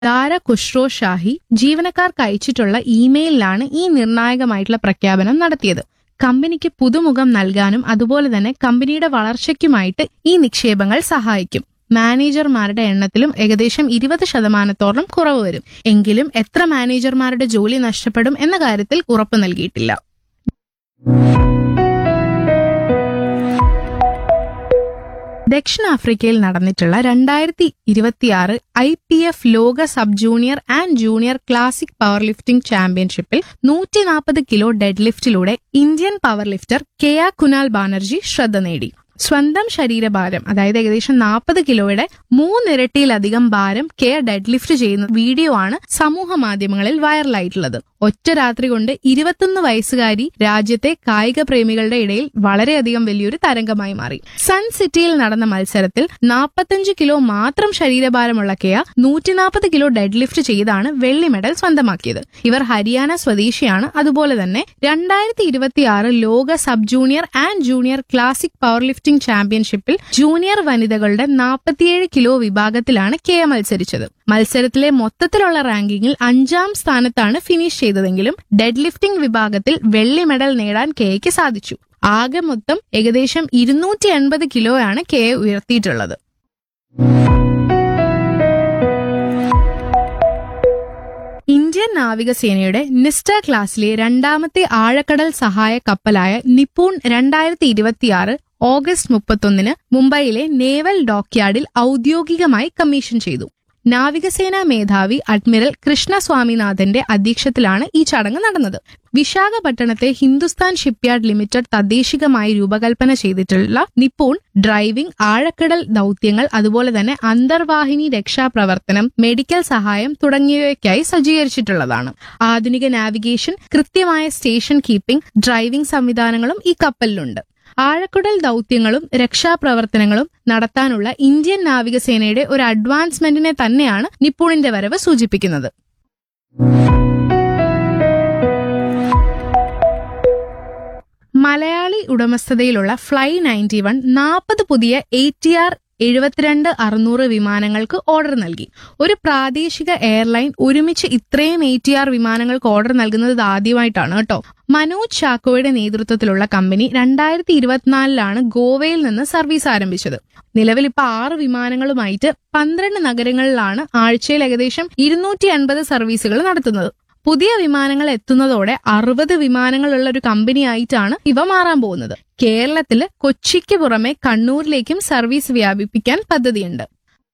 ദാര ഖുഷ്റോ ഷാഹി ജീവനക്കാർക്ക് അയച്ചിട്ടുള്ള ഇമെയിലിലാണ് ഈ നിർണായകമായിട്ടുള്ള പ്രഖ്യാപനം നടത്തിയത് കമ്പനിക്ക് പുതുമുഖം നൽകാനും അതുപോലെ തന്നെ കമ്പനിയുടെ വളർച്ചയ്ക്കുമായിട്ട് ഈ നിക്ഷേപങ്ങൾ സഹായിക്കും മാനേജർമാരുടെ എണ്ണത്തിലും ഏകദേശം ഇരുപത് ശതമാനത്തോളം കുറവ് വരും എങ്കിലും എത്ര മാനേജർമാരുടെ ജോലി നഷ്ടപ്പെടും എന്ന കാര്യത്തിൽ ഉറപ്പു നൽകിയിട്ടില്ല ദക്ഷിണാഫ്രിക്കയിൽ നടന്നിട്ടുള്ള രണ്ടായിരത്തി ഇരുപത്തിയാറ് ഐ പി എഫ് ലോക sub junior and junior classic power lifting ചാമ്പ്യൻഷിപ്പിൽ നൂറ്റി നാൽപ്പത് കിലോ ഡെഡ് ലിഫ്റ്റിലൂടെ ഇന്ത്യൻ പവർ ലിഫ്റ്റർ കെയ കുനാൽ ബാനർജി ശ്രദ്ധ നേടി സ്വന്തം ശരീരഭാരം അതായത് ഏകദേശം നാൽപ്പത് കിലോയുടെ മൂന്നിരട്ടിയിലധികം ഭാരം കെയ ഡെഡ് ലിഫ്റ്റ് ചെയ്യുന്ന വീഡിയോ ആണ് സമൂഹ മാധ്യമങ്ങളിൽ വൈറലായിട്ടുള്ളത് ഒറ്റ രാത്രി കൊണ്ട് ഇരുപത്തൊന്ന് വയസ്സുകാരി രാജ്യത്തെ കായിക പ്രേമികളുടെ ഇടയിൽ വളരെയധികം വലിയൊരു തരംഗമായി മാറി സൺ സിറ്റിയിൽ നടന്ന മത്സരത്തിൽ നാൽപ്പത്തഞ്ച് കിലോ മാത്രം ശരീരഭാരമുള്ള കെയ നൂറ്റി നാൽപ്പത് കിലോ ഡെഡ് ലിഫ്റ്റ് ചെയ്താണ് വെള്ളി മെഡൽ സ്വന്തമാക്കിയത് ഇവർ ഹരിയാന സ്വദേശിയാണ് അതുപോലെ തന്നെ രണ്ടായിരത്തി ഇരുപത്തിയാറ് ലോക sub junior and junior classic power lifting ചാമ്പ്യൻഷിപ്പിൽ ജൂനിയർ വനിതകളുടെ നാൽപ്പത്തിയേഴ് കിലോ വിഭാഗത്തിലാണ് കെയ മത്സരിച്ചത് മത്സരത്തിലെ മൊത്തത്തിലുള്ള റാങ്കിങ്ങിൽ അഞ്ചാം സ്ഥാനത്താണ് ഫിനിഷ് ചെയ്തതെങ്കിലും ഡെഡ് ലിഫ്റ്റിംഗ് വിഭാഗത്തിൽ വെള്ളി മെഡൽ നേടാൻ കെയ്ക്ക് സാധിച്ചു ആകെ മൊത്തം ഏകദേശം ഇരുന്നൂറ്റി എൺപത് കിലോയാണ് കെ ഉയർത്തിയിട്ടുള്ളത് ഇന്ത്യൻ നാവികസേനയുടെ നിസ്റ്റ ക്ലാസ്സിലെ രണ്ടാമത്തെ ആഴക്കടൽ സഹായ കപ്പലായ നിപ്പൂൺ രണ്ടായിരത്തി ഇരുപത്തിയാറ് ഓഗസ്റ്റ് മുപ്പത്തൊന്നിന് മുംബൈയിലെ നേവൽ ഡോക്യാർഡിൽ ഔദ്യോഗികമായി കമ്മീഷൻ ചെയ്തു നാവികസേനാ മേധാവി അഡ്മിറൽ കൃഷ്ണ സ്വാമിനാഥന്റെ അധ്യക്ഷത്തിലാണ് ഈ ചടങ്ങ് നടന്നത് വിശാഖപട്ടണത്തെ ഹിന്ദുസ്ഥാൻ ഷിപ്പ്യാർഡ് ലിമിറ്റഡ് തദ്ദേശികമായി രൂപകൽപ്പന ചെയ്തിട്ടുള്ള നിപ്പൂൺ ഡ്രൈവിംഗ് ആഴക്കടൽ ദൌത്യങ്ങൾ അതുപോലെ തന്നെ അന്തർവാഹിനി രക്ഷാപ്രവർത്തനം മെഡിക്കൽ സഹായം തുടങ്ങിയവയ്ക്കായി സജ്ജീകരിച്ചിട്ടുള്ളതാണ് ആധുനിക നാവിഗേഷൻ കൃത്യമായ സ്റ്റേഷൻ കീപ്പിംഗ് ഡ്രൈവിംഗ് സംവിധാനങ്ങളും ഈ കപ്പലിലുണ്ട് ആഴക്കുടൽ ദൌത്യങ്ങളും രക്ഷാപ്രവർത്തനങ്ങളും നടത്താനുള്ള ഇന്ത്യൻ നാവികസേനയുടെ ഒരു അഡ്വാൻസ്മെന്റിനെ തന്നെയാണ് നിപ്പൂണിന്റെ വരവ് സൂചിപ്പിക്കുന്നത് മലയാളി ഉടമസ്ഥതയിലുള്ള ഫ്ലൈ നയൻറ്റി വൺ നാൽപ്പത് പുതിയ എ ടി ആർ എഴുപത്തിരണ്ട് അറുന്നൂറ് വിമാനങ്ങൾക്ക് ഓർഡർ നൽകി ഒരു പ്രാദേശിക എയർലൈൻ ഒരുമിച്ച് ഇത്രയും എ ടി ആർ വിമാനങ്ങൾക്ക് ഓർഡർ നൽകുന്നത് ഇത് ആദ്യമായിട്ടാണ് കേട്ടോ മനോജ് ചാക്കോയുടെ നേതൃത്വത്തിലുള്ള കമ്പനി രണ്ടായിരത്തി ഇരുപത്തിനാലിലാണ് ഗോവയിൽ നിന്ന് സർവീസ് ആരംഭിച്ചത് നിലവിൽ ഇപ്പൊ ആറ് വിമാനങ്ങളുമായിട്ട് പന്ത്രണ്ട് നഗരങ്ങളിലാണ് ആഴ്ചയിൽ ഏകദേശം ഇരുന്നൂറ്റി അൻപത് സർവീസുകൾ നടത്തുന്നത് പുതിയ വിമാനങ്ങൾ എത്തുന്നതോടെ അറുപത് വിമാനങ്ങളുള്ള ഒരു കമ്പനിയായിട്ടാണ് ഇവ മാറാൻ പോകുന്നത് കേരളത്തില് കൊച്ചിക്ക് പുറമെ കണ്ണൂരിലേക്കും സർവീസ് വ്യാപിപ്പിക്കാൻ പദ്ധതിയുണ്ട്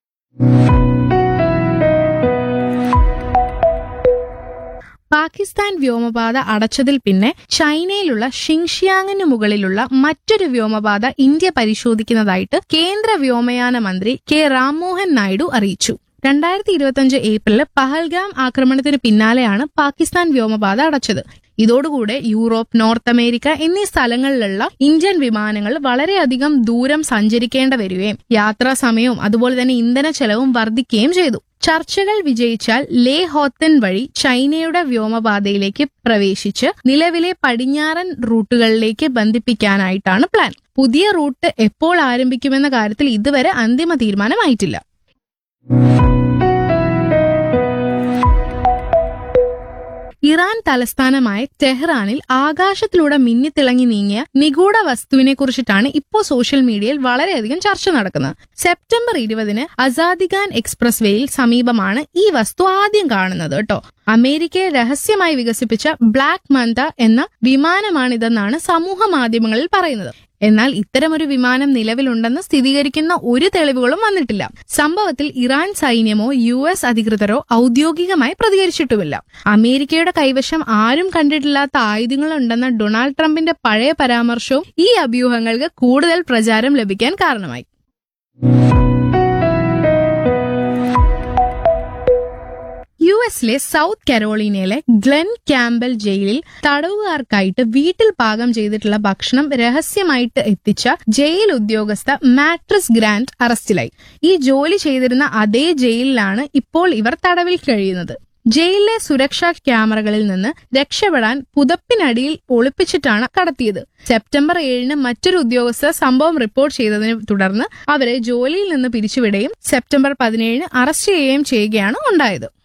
പാകിസ്ഥാൻ വ്യോമപാത അടച്ചതിൽ പിന്നെ ചൈനയിലുള്ള ഷിങ്ഷിയാങ്ങിന് മുകളിലുള്ള മറ്റൊരു വ്യോമപാത ഇന്ത്യ പരിശോധിക്കുന്നതായിട്ട് കേന്ദ്ര വ്യോമയാന മന്ത്രി കെ രാംമോഹൻ നായിഡു അറിയിച്ചു രണ്ടായിരത്തി ഇരുപത്തിയഞ്ച് ഏപ്രിലിൽ പഹൽഗാം ആക്രമണത്തിന് പിന്നാലെയാണ് പാകിസ്ഥാൻ വ്യോമപാത അടച്ചത് ഇതോടുകൂടെ യൂറോപ്പ് നോർത്ത് അമേരിക്ക എന്നീ സ്ഥലങ്ങളിലുള്ള ഇന്ത്യൻ വിമാനങ്ങൾ വളരെയധികം ദൂരം സഞ്ചരിക്കേണ്ട വരികയും യാത്രാ സമയവും അതുപോലെ തന്നെ ഇന്ധന ചെലവും വർദ്ധിക്കുകയും ചെയ്തു ചർച്ചകൾ വിജയിച്ചാൽ ലേ ഹോത്തൻ വഴി ചൈനയുടെ വ്യോമപാതയിലേക്ക് പ്രവേശിച്ച് നിലവിലെ പടിഞ്ഞാറൻ റൂട്ടുകളിലേക്ക് ബന്ധിപ്പിക്കാനായിട്ടാണ് പ്ലാൻ പുതിയ റൂട്ട് എപ്പോൾ ആരംഭിക്കുമെന്ന കാര്യത്തിൽ ഇതുവരെ അന്തിമ തീരുമാനമായിട്ടില്ല ഇറാൻ തലസ്ഥാനമായ ടെഹ്റാനിൽ ആകാശത്തിലൂടെ മിന്നിത്തിളങ്ങി നീങ്ങിയ നിഗൂഢ വസ്തുവിനെ കുറിച്ചിട്ടാണ് ഇപ്പോൾ സോഷ്യൽ മീഡിയയിൽ വളരെയധികം ചർച്ച നടക്കുന്നത് സെപ്റ്റംബർ ഇരുപതിന് അസാദിഖാൻ എക്സ്പ്രസ് വേയിൽ സമീപമാണ് ഈ വസ്തു ആദ്യം കാണുന്നത് കേട്ടോ അമേരിക്കയെ രഹസ്യമായി വികസിപ്പിച്ച ബ്ലാക്ക് മന്ത എന്ന വിമാനമാണിതെന്നാണ് സമൂഹ മാധ്യമങ്ങളിൽ പറയുന്നത് എന്നാൽ ഇത്തരമൊരു വിമാനം നിലവിലുണ്ടെന്ന് സ്ഥിരീകരിക്കുന്ന ഒരു തെളിവുകളും വന്നിട്ടില്ല സംഭവത്തിൽ ഇറാൻ സൈന്യമോ യു എസ് അധികൃതരോ ഔദ്യോഗികമായി പ്രതികരിച്ചിട്ടുമില്ല അമേരിക്കയുടെ കൈവശം ആരും കണ്ടിട്ടില്ലാത്ത ആയുധങ്ങളുണ്ടെന്ന ഡൊണാൾഡ് ട്രംപിന്റെ പഴയ പരാമർശവും ഈ അഭ്യൂഹങ്ങൾക്ക് കൂടുതൽ പ്രചാരം ലഭിക്കാൻ കാരണമായി യു എസിലെ സൗത്ത് കരോളീനയിലെ ഗ്ലെൻ ക്യാമ്പൽ ജയിലിൽ തടവുകാർക്കായിട്ട് വീട്ടിൽ പാകം ചെയ്തിട്ടുള്ള ഭക്ഷണം രഹസ്യമായിട്ട് എത്തിച്ച ജയിൽ ഉദ്യോഗസ്ഥ മാട്രിസ് ഗ്രാൻഡ് അറസ്റ്റിലായി ഈ ജോലി ചെയ്തിരുന്ന അതേ ജയിലിലാണ് ഇപ്പോൾ ഇവർ തടവിൽ കഴിയുന്നത് ജയിലിലെ സുരക്ഷാ ക്യാമറകളിൽ നിന്ന് രക്ഷപ്പെടാൻ പുതപ്പിനടിയിൽ ഒളിപ്പിച്ചിട്ടാണ് കടത്തിയത് സെപ്റ്റംബർ ഏഴിന് മറ്റൊരു ഉദ്യോഗസ്ഥർ സംഭവം റിപ്പോർട്ട് ചെയ്തതിനെ തുടർന്ന് അവരെ ജോലിയിൽ നിന്ന് പിരിച്ചുവിടുകയും സെപ്റ്റംബർ പതിനേഴിന് അറസ്റ്റ് ചെയ്യുകയും ചെയ്യുകയാണ് ഉണ്ടായത്